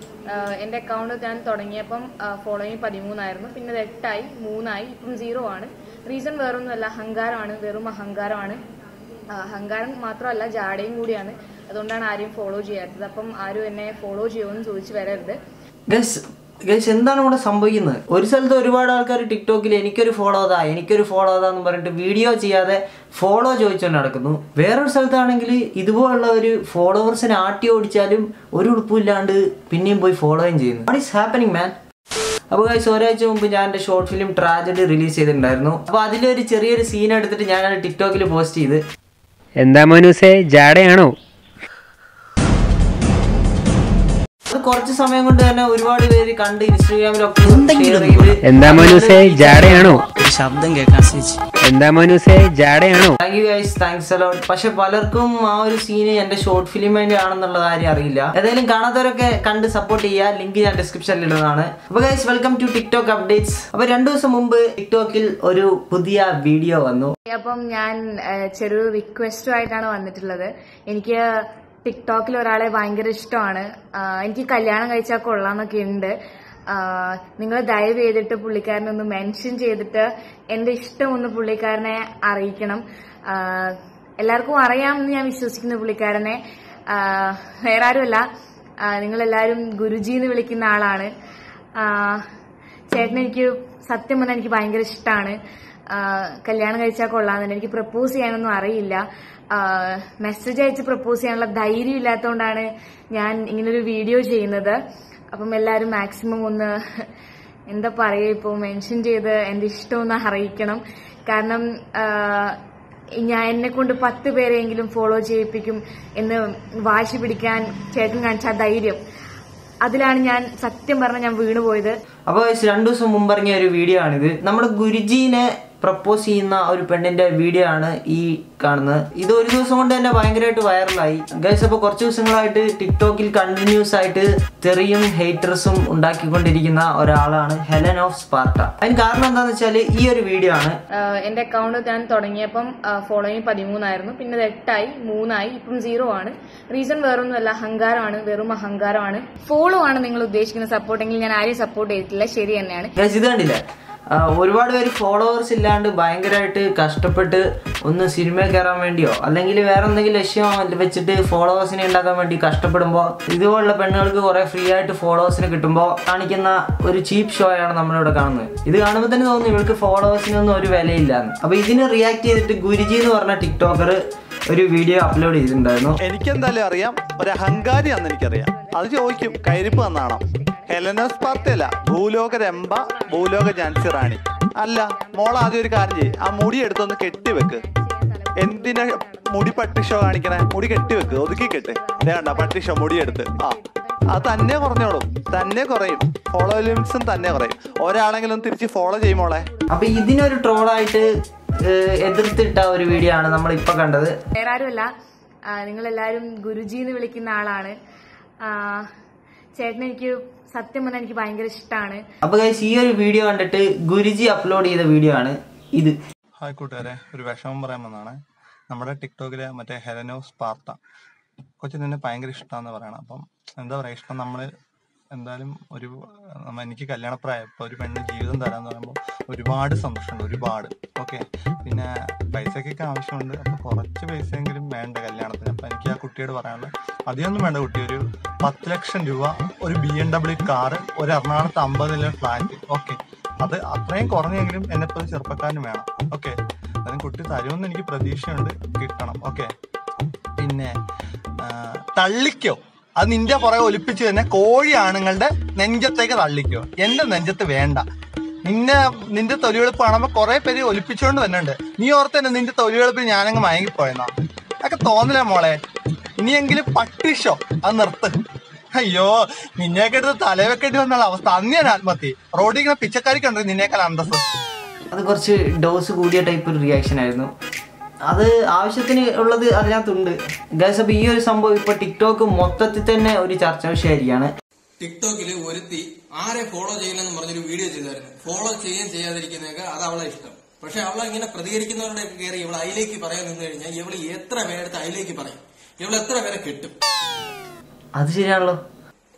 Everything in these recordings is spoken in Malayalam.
ആഹ് എൻ്റെ അക്കൗണ്ട് ഞാൻ തുടങ്ങിയപ്പം ഫോളോയിങ് പതിമൂന്നായിരുന്നു പിന്നെ അത് എട്ടായി മൂന്നായി ഇപ്പം സീറോ ആണ് റീസൺ വേറൊന്നുമല്ല അഹങ്കാരമാണ് വെറും അഹങ്കാരമാണ് ആഹ് അഹങ്കാരം മാത്രമല്ല ജാടയും കൂടിയാണ് അതുകൊണ്ടാണ് ആരെയും ഫോളോ ചെയ്യാത്തത് അപ്പം ആരും എന്നെ ഫോളോ ചെയ്യുമെന്ന് ചോദിച്ചു വരരുത് ഗൈസ് ഗൈസ് എന്താണ് ഇവിടെ സംഭവിക്കുന്നത് ഒരു സ്ഥലത്ത് ഒരുപാട് ആൾക്കാർ ടിക്ടോക്കിൽ എനിക്കൊരു ഫോളോ അതാ എനിക്കൊരു ഫോളോ അതാ എന്ന് പറഞ്ഞിട്ട് വീഡിയോ ചെയ്യാതെ ഫോളോ ചോദിച്ചുകൊണ്ട് നടക്കുന്നു വേറൊരു സ്ഥലത്താണെങ്കിൽ ഇതുപോലുള്ള ഒരു ഫോളോവേഴ്സിനെ ആട്ടി ഓടിച്ചാലും ഒരു ഉടുപ്പില്ലാണ്ട് പിന്നെയും പോയി ഫോളോയും ചെയ്യുന്നു വാട്ട് ഈസ് ഹാപ്പനിങ് മാൻ അപ്പോൾ ഗൈസ് ഒരാഴ്ച മുമ്പ് ഞാൻ എൻ്റെ ഷോർട്ട് ഫിലിം ട്രാജഡി റിലീസ് ചെയ്തിട്ടുണ്ടായിരുന്നു അപ്പോൾ അതിലൊരു ചെറിയൊരു സീൻ എടുത്തിട്ട് ഞാനത് ടിക്ടോക്കിൽ പോസ്റ്റ് ചെയ്ത് എന്താ മോനൂസേ ജാടയാണോ അത് കുറച്ച് സമയം കൊണ്ട് തന്നെ ഒരുപാട് പേര് കണ്ട് ഇൻസ്റ്റാഗ്രാമിലൊക്കെ share ചെയ്ത് എന്താ മോനൂസേ ജാടയാണോ ഒരു ശബ്ദം കേൾക്കാൻ ചേച്ചി എന്താ മോനൂസേ ജാടയാണോ thank you guys thanks a lot പക്ഷെ പലർക്കും ആ ഒരു സീന് എന്റെ ഷോർട്ട് ഫിലിം വേണ്ടി ആണെന്നുള്ള കാര്യം അറിയില്ല ഏതായാലും കാണാത്തവരൊക്കെ കണ്ട് സപ്പോർട്ട് ചെയ്യുക ലിങ്ക് ഞാൻ ഡിസ്ക്രിപ്ഷനിൽ ഇടുന്നതാണ് അപ്പൊ guys welcome to TikTok updates അപ്പൊ രണ്ടു ദിവസം മുമ്പ് ടിക്ടോക്കിൽ ഒരു പുതിയ വീഡിയോ വന്നു അപ്പം ഞാൻ ആഹ് ചെറിയൊരു റിക്വസ്റ്റുമായിട്ടാണ് വന്നിട്ടുള്ളത് എനിക്ക് ടിക്ടോക്കിൽ ഒരാളെ ഭയങ്കര ഇഷ്ടമാണ് ആഹ് എനിക്ക് കല്യാണം കഴിച്ചാൽ കൊള്ളാന്നൊക്കെ ഉണ്ട് നിങ്ങൾ ദയവ് ചെയ്തിട്ട് പുള്ളിക്കാരനെ ഒന്ന് മെൻഷൻ ചെയ്തിട്ട് എന്റെ ഇഷ്ടം ഒന്ന് പുള്ളിക്കാരനെ അറിയിക്കണം ആഹ് എല്ലാവർക്കും അറിയാമെന്ന് ഞാൻ വിശ്വസിക്കുന്നു പുള്ളിക്കാരനെ ആഹ് വേറെ ആരുമല്ല നിങ്ങൾ എല്ലാവരും ഗുരുജി എന്ന് വിളിക്കുന്ന ആളാണ് ആഹ് ചേട്ടൻ എനിക്ക് സത്യം പറഞ്ഞാൽ എനിക്ക് ഭയങ്കര ഇഷ്ടമാണ് കല്യാണം കഴിച്ചാൽ കൊള്ളാമെന്നുണ്ട് എനിക്ക് പ്രപ്പോസ് ചെയ്യാനൊന്നും അറിയില്ല മെസ്സേജ് അയച്ച് പ്രപ്പോസ് ചെയ്യാനുള്ള ധൈര്യം ഇല്ലാത്തതുകൊണ്ടാണ് ഞാൻ ഇങ്ങനൊരു വീഡിയോ ചെയ്യുന്നത് അപ്പം എല്ലാവരും മാക്സിമം ഒന്ന് എന്താ പറയുക ഇപ്പോൾ മെൻഷൻ ചെയ്ത് എന്റെ ഇഷ്ടം ഒന്ന് അറിയിക്കണം കാരണം ആ, ഞാൻ എന്നെ കൊണ്ട് പത്ത് പേരെയെങ്കിലും ഫോളോ ചെയ്യിപ്പിക്കും എന്ന് വാശി പിടിക്കാൻ ചേട്ടൻ കാണിച്ച ആ ധൈര്യം അതിലാണ് ഞാൻ സത്യം പറഞ്ഞ ഞാൻ വീണുപോയത് അപ്പോൾ ഗൈസ് രണ്ടു ദിവസം മുമ്പ് ഇറങ്ങിയ ഒരു വീഡിയോ ആണിത് നമ്മുടെ ഗുരുജീനെ പ്രപ്പോസ് ചെയ്യുന്ന ഒരു പെണ്ണിന്റെ വീഡിയോ ആണ് ഈ കാണുന്നത് ഇത് ഒരു ദിവസം കൊണ്ട് തന്നെ ഭയങ്കരമായിട്ട് വൈറലായി ഗൈസ് അപ്പോൾ കുറച്ച് ദിവസങ്ങളായിട്ട് ടിക്ടോക്കിൽ കണ്ടിന്യൂസ് ആയിട്ട് തെറിയും ഹേറ്റേഴ്സും ഉണ്ടാക്കിക്കൊണ്ടിരിക്കുന്ന ഒരാളാണ് ഹെലൻ ഓഫ് സ്പാർട്ട അതിന് കാരണം എന്താണെന്ന് വെച്ചാൽ ഈ ഒരു വീഡിയോ ആണ് ആഹ് എന്റെ അക്കൗണ്ട് ഞാൻ തുടങ്ങിയപ്പം ഫോളോയിങ് പതിമൂന്നായിരുന്നു പിന്നെ അത് എട്ടായി മൂന്നായി ഇപ്പം സീറോ ആണ് റീസൺ വേറൊന്നുമല്ല അഹങ്കാരമാണ് വെറും അഹങ്കാരമാണ് ഫോളോ ആണ് നിങ്ങൾ ഉദ്ദേശിക്കുന്ന സപ്പോർട്ട് എങ്കിൽ ഞാൻ ആരെയും സപ്പോർട്ട് ചെയ്തിട്ടില്ല ശരി തന്നെയാണ് ഗൈസ് ഇത് കണ്ടില്ലേ ആ, ഒരുപാട് പേര് ഫോളോവേഴ്സ് ഇല്ലാണ്ട് ഭയങ്കരമായിട്ട് കഷ്ടപ്പെട്ട് ഒന്ന് സിനിമയിൽ കയറാൻ വേണ്ടിയോ അല്ലെങ്കിൽ വേറെ എന്തെങ്കിലും ലക്ഷ്യം വെച്ചിട്ട് ഫോളോവേഴ്സിനെ ഉണ്ടാക്കാൻ വേണ്ടി കഷ്ടപ്പെടുമ്പോൾ ഇതുപോലുള്ള പെണ്ണുങ്ങൾക്ക് കുറെ ഫ്രീ ആയിട്ട് ഫോളോവേഴ്സിനെ കിട്ടുമ്പോൾ കാണിക്കുന്ന ഒരു ചീപ്പ് ഷോ ആണ് നമ്മളിവിടെ കാണുന്നത് ഇത് കാണുമ്പോൾ തന്നെ തോന്നുന്നു ഇവൾക്ക് ഫോളോവേഴ്സിനൊന്നും ഒരു വിലയില്ലാന്ന് അപ്പൊ ഇതിന് റിയാക്ട് ചെയ്തിട്ട് ഗുരുജി എന്ന് പറഞ്ഞ ടിക്ടോക്കർ ഒരു വീഡിയോ അപ്ലോഡ് ചെയ്തിട്ടുണ്ടായിരുന്നു എനിക്കെന്തായാലും അറിയാം ഒരു അഹങ്കാരിയാന്ന് എനിക്കറിയാം അത് ചോദിക്കും കയറിപ്പ് വന്നാണോ ഹെലനസ് പാർട്ടിയല്ല ഭൂലോക രംഭ ഭൂലോക ജാൻസി റാണി അല്ല മോൾ ആദ്യം ഒരു കാര്യം ചെയ്യും ആ മുടി എടുത്തൊന്ന് കെട്ടിവെക്ക് എന്തിനാ മുടി പട്ടിഷോ കാണിക്കണേ മുടി കെട്ടിവെക്ക് ഒതുക്കി കെട്ട് വേണ്ട പട്ടിഷോ മുടി എടുത്ത് ആ അത് തന്നെ കുറഞ്ഞോളും തന്നെ കുറയും ഫോളോ ലിമിറ്റ്സും തന്നെ കുറയും ഒരാളെങ്കിലും തിരിച്ച് ഫോളോ ചെയ്യുമോളെ അപ്പൊ ഇതിനൊരു ട്രോളായിട്ട് എതിർത്തിട്ട ഒരു വീഡിയോ ആണ് നമ്മൾ ഇപ്പൊ കണ്ടത് വേറെ ആരുമല്ല നിങ്ങൾ എല്ലാവരും ഗുരുജി എന്ന് വിളിക്കുന്ന ആളാണ് ആഹ് ചേട്ടൻ എനിക്ക് സത്യം പറഞ്ഞാൽ എനിക്ക് ഭയങ്കര ഇഷ്ടമാണ് അപ്പൊ ഗൈസ് ഈ ഒരു വീഡിയോ കണ്ടിട്ട് ഗുരുജി അപ്ലോഡ് ചെയ്ത വീഡിയോ ആണ് ഇത് ഹായ് കൂട്ടുകാരെ ഒരു വിഷമം പറയാൻ വന്നതാണ് നമ്മുടെ ടിക്ടോക്കിലെ മറ്റേ ഹെലനോ സ്പാർട്ട കൊച്ചിന് എന്നെ ഭയങ്കര ഇഷ്ടമാന്ന് പറയണം അപ്പം എന്താ പറയാ ഇഷ്ടം നമ്മള് എന്തായാലും ഒരു നമ്മ എനിക്ക് കല്യാണപ്രായം ഇപ്പൊ ഒരു പെണ്ണ് ജീവിതം തരാന്ന് പറയുമ്പോൾ ഒരുപാട് സന്തോഷമുണ്ട് ഒരുപാട് ഓക്കെ പിന്നെ പൈസക്കൊക്കെ ആവശ്യമുണ്ട് അപ്പൊ കുറച്ച് പൈസയെങ്കിലും വേണ്ട കല്യാണത്തിന് അപ്പൊ എനിക്ക് ആ കുട്ടിയോട് പറയാനുള്ളത് അധികമൊന്നും വേണ്ട കുട്ടി ഒരു പത്ത് ലക്ഷം രൂപ ഒരു ബി എം ഡബ്ല്യു കാറ് ഒരു എറണാകുളത്ത് അമ്പത് നില ഫ്ലാറ്റ് ഓക്കെ അത് അത്രയും കുറഞ്ഞെങ്കിലും എന്നെ ഇപ്പോൾ ചെറുപ്പക്കാരന് വേണം ഓക്കെ അതിന് കുട്ടി തരുമെന്ന് എനിക്ക് പ്രതീക്ഷയുണ്ട് കിട്ടണം ഓക്കെ പിന്നെ ആ, തള്ളിക്കോ അത് നിന്റെ പുറകെ ഒലിപ്പിച്ച് തന്നെ കോഴി ആണുങ്ങളുടെ നെഞ്ചത്തേക്ക് തള്ളിക്കോ എന്റെ നെഞ്ചത്ത് വേണ്ട നിന്നെ നിന്റെ തൊലിവെളുപ്പ് കാണുമ്പോ കുറെ പേര് ഒലിപ്പിച്ചുകൊണ്ട് വരുന്നുണ്ട് നീ ഓർത്ത് തന്നെ നിന്റെ തൊലിവെളുപ്പിൽ ഞാനങ്ങ് മയങ്ങിപ്പോയെന്നാ അതൊക്കെ തോന്നില്ല മോളെ ഇനിയെങ്കിലും പട്ടിഷോ അത് നിർത്ത് അയ്യോ നിന്നെയൊക്കെ എടുത്ത് തലവെക്കേണ്ടി വന്നുള്ള അവസ്ഥ അന്ന് ഞാൻ ആത്മഹത്യ റോഡിൽ ഇങ്ങനെ പിച്ചക്കാരിക്കുണ്ട് നിന്നേക്കാൾ അന്തസ് അത് കുറച്ച് ഡോസ് കൂടിയ ടൈപ്പ് ഒരു റിയാക്ഷൻ ആയിരുന്നു അത് ആവശ്യത്തിന് ഉള്ളത് അതിനകത്തുണ്ട് ഗൈസ് അപ്പൊ ഈ ഒരു സംഭവം ഇപ്പൊ ടിക്ടോക്ക് മൊത്തത്തിൽ തന്നെ ഒരു ചർച്ചാ വിഷയമായിരിക്കാണ് ടിക്ടോക്കില് ഒരുത്തി ആരെ ഫോളോ ചെയ്യില്ലെന്ന് പറഞ്ഞൊരു വീഡിയോ ചെയ്തായിരുന്നു ഫോളോ ചെയ്യാൻ ചെയ്യാതിരിക്കുന്നതൊക്കെ അത് അവളെ ഇഷ്ടം പക്ഷെ അവളെ ഇങ്ങനെ പ്രതികരിക്കുന്നവരുടെ കയറി ഇവൾ അതിലേക്ക് പറയാൻ നിന്ന് കഴിഞ്ഞാൽ ഇവള് എത്ര പേരെടുത്ത് അതിലേക്ക് പറയും ഇവൾ എത്ര പേരെ കിട്ടും അത് ശരിയാണല്ലോ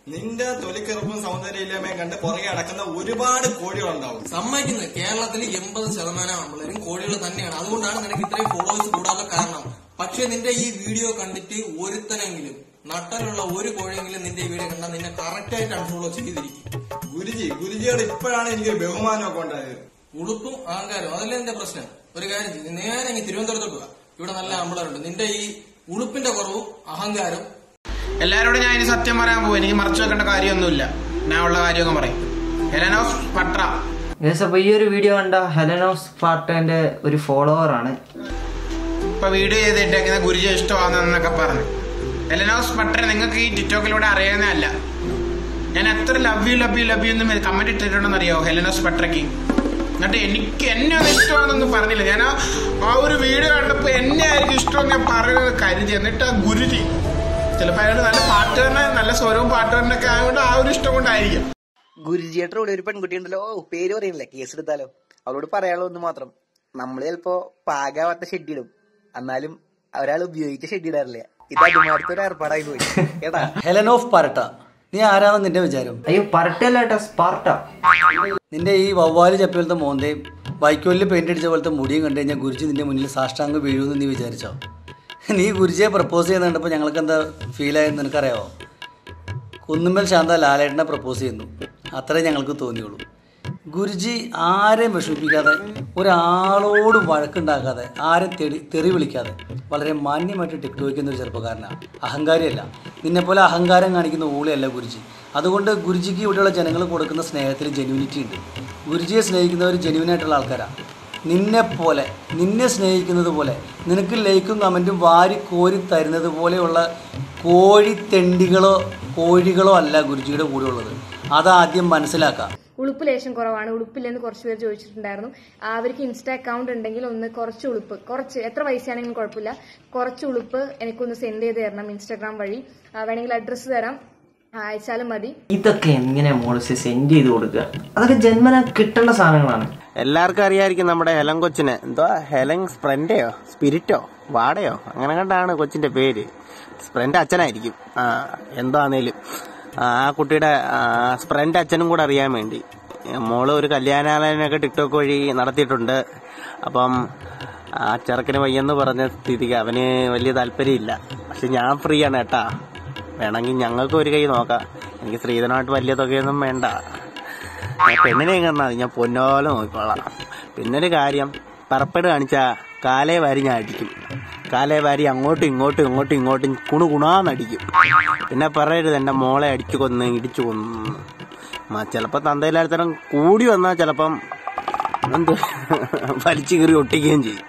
നിന്റെ തൊലിക്കറുപ്പും സൗന്ദര്യമില്ലായ്മയും കണ്ട് പുറകെ അടക്കുന്ന ഒരുപാട് കോഴികളുണ്ടാവും സമ്മതിക്കുന്നത് കേരളത്തിൽ എൺപത് ശതമാനം ആമ്പിളരും കോഴികൾ തന്നെയാണ് അതുകൊണ്ടാണ് നിനക്ക് ഇത്രയും ഫോളോവേഴ്സ് കൂടാനുള്ള കാരണം പക്ഷെ നിന്റെ ഈ വീഡിയോ കണ്ടിട്ട് ഒരുത്തനെങ്കിലും നട്ടലുള്ള ഒരു കോഴിയെങ്കിലും നിന്റെ ഈ വീഡിയോ കണ്ടാൽ നിന്നെ കറക്റ്റ് ആയിട്ട് അൺഫോളോ ചെയ്തിരിക്കും ഗുരുജി ഗുരുജിയോട് ഇപ്പോഴാണ് എനിക്കൊരു ബഹുമാനമൊക്കെ ഉണ്ടായത് ഉളുപ്പും അഹങ്കാരവും അതല്ലേ എന്റെ പ്രശ്നം ഒരു കാര്യം ചെയ്യ് നേരെ ഇങ്ങ് തിരുവനന്തപുരത്തോട്ട് പോവാ ഇവിടെ നല്ല അമ്പലമുണ്ട് നിന്റെ ഈ ഉളുപ്പിന്റെ കുറവും അഹങ്കാരവും എല്ലാരോടും ഞാൻ ഇനി സത്യം പറയാൻ പോകും എനിക്ക് മറച്ചു വെക്കേണ്ട കാര്യമൊന്നുമില്ല ഞാൻ ഉള്ള കാര്യമൊക്കെ പറയും ഹെലനോസ് പട്ര ഗൈസ് അപ്പോൾ ഈ ഒരു വീഡിയോ കണ്ട ഹെലനോസ് പാർട്ടൻ്റെ ഒരു ഫോളോവർ ആണ് ഇപ്പൊ വീഡിയോ ചെയ്തിട്ടേക്കുന്ന ഗുരുജി ഇഷ്ടമാണെന്നൊക്കെ പറഞ്ഞു ഹെലനോസ് പട്ര നിങ്ങൾക്ക് ഈ ടിക്ടോക്കിലൂടെ അറിയുന്നതല്ല ഞാൻ എത്ര love you love you love you എന്ന് കമന്റ് ഇട്ടിട്ടുണ്ടെന്ന് അറിയോ ഹെലനോസ് പട്രയ്ക്ക് എന്നിട്ട് എനിക്ക് എന്നെ ഒന്നും ഇഷ്ടമാണെന്നൊന്നും പറഞ്ഞില്ല ഞാൻ ആ- ആ ഒരു വീഡിയോ കണ്ടപ്പോ എന്നെ ആയിരിക്കും ഇഷ്ടം ഞാൻ പറയുന്നത് കരുതി എന്നിട്ട് ആ ഗുരുജി ചിലപ്പോ അയാൾ നല്ല പാട്ടുകാരനെ നല്ല സ്വരവും പാട്ടുകാരനൊക്കെ ആയതുകൊണ്ട് ആ ഒരു ഇഷ്ടം കൊണ്ടായിരിക്കും ഗുരുജിയേട്ടർ ഇവിടെ ഒരു പെൺകുട്ടി ഉണ്ടല്ലോ ഓ, പേര് പറയുന്നില്ല കേസ് എടുത്താലോ അവളോട് പറയാനുള്ള ഒന്ന് മാത്രം നമ്മൾ ചിലപ്പോ പാകാവാത്ത ഷെഡ് ഇടും എന്നാലും ഒരാൾ ഉപയോഗിച്ച ഷെഡ് ഇടാറില്ല ഇത് അതുമാരത്തെ ഒരു ഏർപ്പാടായി പോയി കേട്ടാ ഹെലൻ ഓഫ് പരട്ട നീ ആരാണെന്ന് നിന്റെ വിചാരം അയ്യോ പറട്ടല്ലേട്ടാ സ്പാർട്ട നിന്റെ ഈ വവ്വാല് ചപ്പിലത്തെ മോന്തയും വൈക്കോലിൽ പെയിന്റ് അടിച്ച പോലത്തെ മുടിയും കണ്ടു കഴിഞ്ഞാൽ ഗുരുജി നിന്റെ മുന്നിൽ സാഷ്ടാംഗം വീഴുമെന്ന് നീ വിചാരിച്ചോ നീ ഗുരുജിയെ പ്രപ്പോസ് ചെയ്യുന്ന കണ്ടപ്പോൾ ഞങ്ങൾക്ക് എന്താ ഫീൽ ആയെന്ന് നിനക്കറിയാവോ കുന്നുമ്മൽ ശാന്ത ലാലേട്ടനെ പ്രപ്പോസ് ചെയ്യുന്നു അത്രേ ഞങ്ങൾക്ക് തോന്നിയുള്ളൂ ഗുരുജി ആരെയും വിഷമിപ്പിക്കാതെ ഒരാളോട് വഴക്കുണ്ടാക്കാതെ ആരും തെറി തെറി വിളിക്കാതെ വളരെ മാന്യമായിട്ട് ടിക്ടോക്കുന്ന ഒരു ചെറുപ്പക്കാരനാണ് അഹങ്കാരിയല്ല നിന്നെപ്പോലെ അഹങ്കാരം കാണിക്കുന്ന ഊളിയല്ല ഗുരുജി അതുകൊണ്ട് ഗുരുജിക്ക് ഇവിടെയുള്ള ജനങ്ങൾ കൊടുക്കുന്ന സ്നേഹത്തിൽ ജെന്യൂനിറ്റി ഉണ്ട് ഗുരുജിയെ സ്നേഹിക്കുന്നവർ ജെന്യൂനായിട്ടുള്ള ആൾക്കാരാണ് നിന്നെപ്പോലെ നിന്നെ സ്നേഹിക്കുന്നത് പോലെ നിനക്ക് ലൈക്കും കമൻറ്റും വാരി കോരി തരുന്നത് പോലെയുള്ള കോഴിത്തെണ്ടികളോ കോഴികളോ അല്ല ഗുരുജിയുടെ കൂടെ ഉള്ളത് അതാദ്യം മനസ്സിലാക്കാം ഉളുപ്പ് ലേശം കുറവാണ് ഉളുപ്പില്ലെന്ന് കുറച്ച് പേര് ചോദിച്ചിട്ടുണ്ടായിരുന്നു അവർക്ക് ഇൻസ്റ്റ അക്കൗണ്ട് ഉണ്ടെങ്കിൽ ഒന്ന് കുറച്ച് ഉളുപ്പ് കുറച്ച് എത്ര പൈസയാണെങ്കിലും കുഴപ്പമില്ല കുറച്ച് ഉളുപ്പ് എനിക്കൊന്ന് സെൻഡ് ചെയ്ത് തരണം ഇൻസ്റ്റാഗ്രാം വഴി ആ, വേണമെങ്കിൽ അഡ്രസ്സ് തരാം ആ, അയച്ചാലും മതി ഇതൊക്കെ എങ്ങനെയാ മോളിസ് സെൻഡ് ചെയ്ത് കൊടുക്കുക അതൊക്കെ ജന്മന കിട്ടേണ്ട സാധനങ്ങളാണ് എല്ലാവർക്കും അറിയായിരിക്കും നമ്മുടെ ഹെലൻ കൊച്ചിന് എന്തോ ഹെലൻ സ്പ്രെൻഡയോ സ്പിരിറ്റോ വാടയോ അങ്ങനെ കണ്ടാണ് കൊച്ചിന്റെ പേര് സ്പ്രെൻഡ് അച്ഛനായിരിക്കും ആ എന്താന്നേലും ആ ആ കുട്ടിയുടെ ആ, സ്പ്രെൻഡ് അച്ഛനും കൂടെ അറിയാൻ വേണ്ടി മോള് ഒരു കല്യാണാലയനൊക്കെ ടിക്ടോക്ക് വഴി നടത്തിയിട്ടുണ്ട് അപ്പം ആ ചെറുക്കന് വയ്യെന്ന് പറഞ്ഞ സ്ഥിതിക്ക് അവന് വലിയ താല്പര്യമില്ല പക്ഷെ ഞാൻ ഫ്രീ ആണ് കേട്ടാ വേണമെങ്കിൽ ഞങ്ങൾക്ക് ഒരു കൈ നോക്കാം എനിക്ക് സ്ത്രീധനമായിട്ട് വലിയ തുകയൊന്നും വേണ്ട ഞാൻ പെണ്ണിനെ കണ്ടാ മതി ഞാൻ പൊന്നോലെ നോക്കിക്കോളാം പിന്നൊരു കാര്യം പറപ്പേട് കാണിച്ച കാലേ വാരി ഞാൻ അടിക്കും കാലേ വാരി അങ്ങോട്ടും ഇങ്ങോട്ടും ഇങ്ങോട്ടും ഇങ്ങോട്ടും കുണു കുണാന്നടിക്കും പിന്നെ പറയരുത് എന്റെ മോളെ അടിച്ചു കൊന്ന് ഇടിച്ചു കൊന്നു മ- ചിലപ്പോ തന്തയിലാത്തരം കൂടി വന്നാൽ ചിലപ്പം എന്ത് വലിച്ചു കീറി ഒട്ടിക്കുകയും ചെയ്യും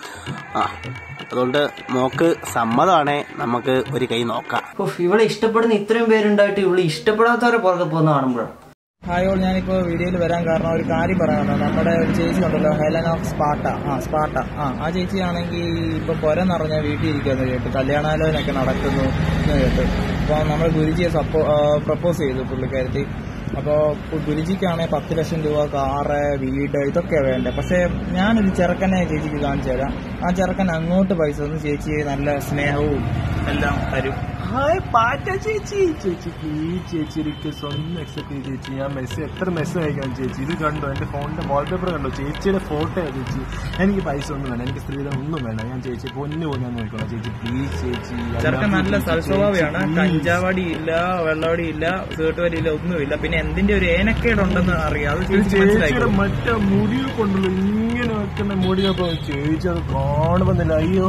ആ അതുകൊണ്ട് മോക്ക് സമ്മതമാണേ നമുക്ക് ഒരു കൈ നോക്കാം ഉഫ്, ഇവളെ ഇഷ്ടപ്പെടുന്ന ഇത്രയും പേരുണ്ടായിട്ട് ഇവള് ഇഷ്ടപ്പെടാത്തവരെ പുറകെ പോകുന്ന കാണുമ്പോഴാണ് ഹായ് ഓൾ ഞാനിപ്പോൾ വീഡിയോയിൽ വരാൻ കാരണം ഒരു കാര്യം പറയാനുണ്ട് നമ്മുടെ ഒരു ചേച്ചി ഉണ്ടല്ലോ ഹെലൻ ഓഫ് സ്പാർട്ട ആ സ്പാർട്ട ആ ആ ചേച്ചിയാണെങ്കിൽ ഇപ്പോൾ പുര നിറഞ്ഞ വീട്ടിൽ ഇരിക്കുമെന്ന് കേട്ടു കല്യാണാലോചനയൊക്കെ നടക്കുന്നു എന്ന് കേട്ടു അപ്പോൾ നമ്മൾ ഗുരുജിയെ സപ്പോ പ്രപ്പോസ് ചെയ്തു പുള്ളിക്കാരത്തി അപ്പോൾ ഗുരുജിക്കാണെങ്കിൽ പത്ത് ലക്ഷം രൂപ കാറ് വീട് ഇതൊക്കെയാണ് വേണ്ടത് പക്ഷേ ഞാനൊരു ചെറുക്കനെ ചേച്ചിക്ക് കാണിച്ചു തരാം ആ ചെറുക്കൻ അങ്ങോട്ട് പൈസ തന്ന് ചേച്ചി നല്ല സ്നേഹവും എല്ലാം തരും ഹായ് പാറ്റ ചേച്ചി ചേച്ചി പ്ലീസ് ചേച്ചി റിക്വസ്റ്റ് ഒന്ന് അക്സെപ്റ്റ് ചെയ്ത് ചേച്ചി ഞാൻ മെസ്സേജ് എത്ര മെസ്സേജ് അയക്കണം ചേച്ചി ഇത് കണ്ടോ എന്റെ ഫോണിന്റെ വാൾപേപ്പർ കണ്ടോ ചേച്ചിയുടെ ഫോട്ടോ ചേച്ചി എനിക്ക് പൈസ ഒന്നും വേണ്ട എനിക്ക് സ്ത്രീധനം ഒന്നും വേണ്ട ഞാൻ ചേച്ചി പൊന്നു പോലെ ഞാൻ നോക്കണം ചേച്ചി പ്ലീസ് ചേച്ചി I ചെറുക്കൻ love you, നല്ല ചേച്ചി. സൽസ്വഭാവിയാണ് ചേച്ചി, please. കഞ്ചാവടി ഇല്ല വെള്ളവടി ഇല്ല സീട്ടുവടി ഇല്ല ഒന്നുമില്ല പിന്നെ എന്തിന്റെ ഒരു ഏനക്കേടുണ്ടെന്ന് അറിയാം അത് ഇത് ചേച്ചി ചേച്ചിയുടെ മനസ്സിലാക്കി മറ്റേ മുടി കൊണ്ടുള്ള ഇങ്ങനെ വെക്കുന്ന മുടിയപ്പോ ചേച്ചി അത് കാണുമെന്നില്ല അയ്യോ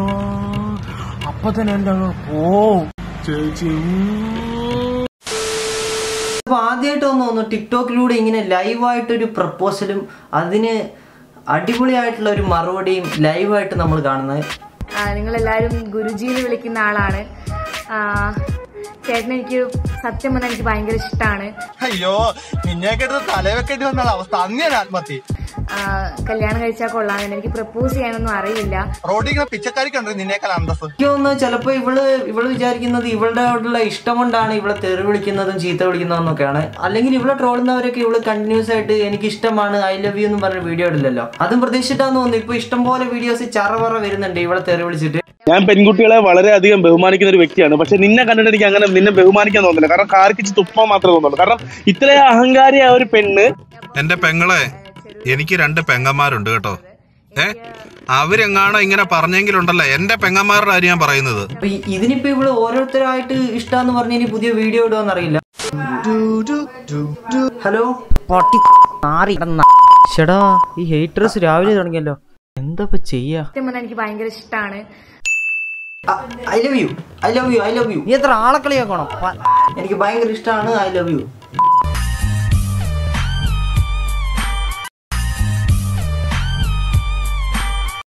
അപ്പൊ തന്നെ എന്റെ അങ്ങ് പോവും ചേച്ചി ഉം. അപ്പൊ ആദ്യമായിട്ട് തോന്നുന്നു ടിക്ടോക്കിലൂടെ ഇങ്ങനെ ലൈവായിട്ടൊരു പ്രപ്പോസലും അതിന് അടിപൊളിയായിട്ടുള്ള ഒരു മറുപടിയും ലൈവായിട്ട് നമ്മൾ കാണുന്നത് നിങ്ങൾ എല്ലാവരും ഗുരുജി എന്ന് വിളിക്കുന്ന ആളാണ് ആ, ചേട്ടനെ എനിക്ക് സത്യം പറഞ്ഞാൽ എനിക്ക് ഭയങ്കര ഇഷ്ടമാണ് അയ്യോ നിന്നെയൊക്കെ എടുത്ത് തലവെക്കേണ്ടി വന്നുള്ള അവസ്ഥ അന്ന് ഞാൻ ആത്മഹത്യ ചെയ്യും. കല്യാണം കഴിച്ചാൽ കൊള്ളാമെന്ന് എനിക്ക് പ്രപ്പോസ് ചെയ്യാനൊന്നും അറിയില്ല റോഡിൽ ഇങ്ങനെ പിച്ചക്കാരിക്കുണ്ട് നിന്നേക്കാൾ അന്തസ് എനിക്ക് തോന്നുന്നു ചിലപ്പോ ഇവള് ഇവള് വിചാരിക്കുന്നത് ഇവളുടെ ഉള്ള ഇഷ്ടം കൊണ്ടാണ് ഇവളെ തെറി വിളിക്കുന്നതും ചീത്ത വിളിക്കുന്നതും ഒക്കെയാണ് അല്ലെങ്കിൽ ഇവളെ ട്രോളുന്നവരൊക്കെ ഇവള് കണ്ടിന്യൂസ് ആയിട്ട് എനിക്ക് ഇഷ്ടമാണ് ഐ ലവ് യു എന്ന് പറഞ്ഞ വീഡിയോ ഇടില്ലല്ലോ അതും പ്രതീക്ഷിച്ചിട്ടാന്ന് തോന്നുന്നു ഇപ്പൊ ഇഷ്ടംപോലെ വീഡിയോസ് ചറവറ വരുന്നുണ്ട് ഇവളെ തെറി വിളിച്ചിട്ട് ഞാൻ പെൺകുട്ടികളെ വളരെയധികം ബഹുമാനിക്കുന്ന ഒരു വ്യക്തിയാണ് പക്ഷെ നിന്നെ കണ്ടിട്ട് എനിക്ക് അങ്ങനെ നിന്നെ ബഹുമാനിക്കാൻ തോന്നുന്നില്ല കാരണം കാർക്കിച്ച് തുപ്പാൻ മാത്രമേ തോന്നുള്ളൂ കാരണം ഇത്രയും അഹങ്കാരിയായ ഒരു പെണ്ണ് എന്റെ പെങ്ങളെ എനിക്ക് രണ്ട് പെങ്ങന്മാരുണ്ട് കേട്ടോ ഏ അവരെങ്ങാണോ ഇങ്ങനെ പറഞ്ഞെങ്കിലുണ്ടല്ലോ എന്റെ പെങ്ങന്മാരുടെ കാര്യം ഞാൻ പറയുന്നത് അപ്പൊ ഈ- ഇതിനിപ്പോ ഇവിടെ ഓരോരുത്തരായിട്ട് ഇഷ്ടാന്ന് പറഞ്ഞ ഇനി പുതിയ വീഡിയോ ഇടുമെന്ന് അറിയില്ല ഹലോ ചേടാ ഈ ഹേറ്റേഴ്സ് രാവിലെ തുടങ്ങിയല്ലോ എന്താ ഇപ്പൊ ചെയ്യാ സത്യം പറഞ്ഞാൽ എനിക്ക് ഭയങ്കര ഇഷ്ടമാണ് I love you I love you I love you നീ എത്ര ആളെ കളിയാക്കണം എനിക്ക് ഭയങ്കര ഇഷ്ടമാണ് ഐ ലവ് യു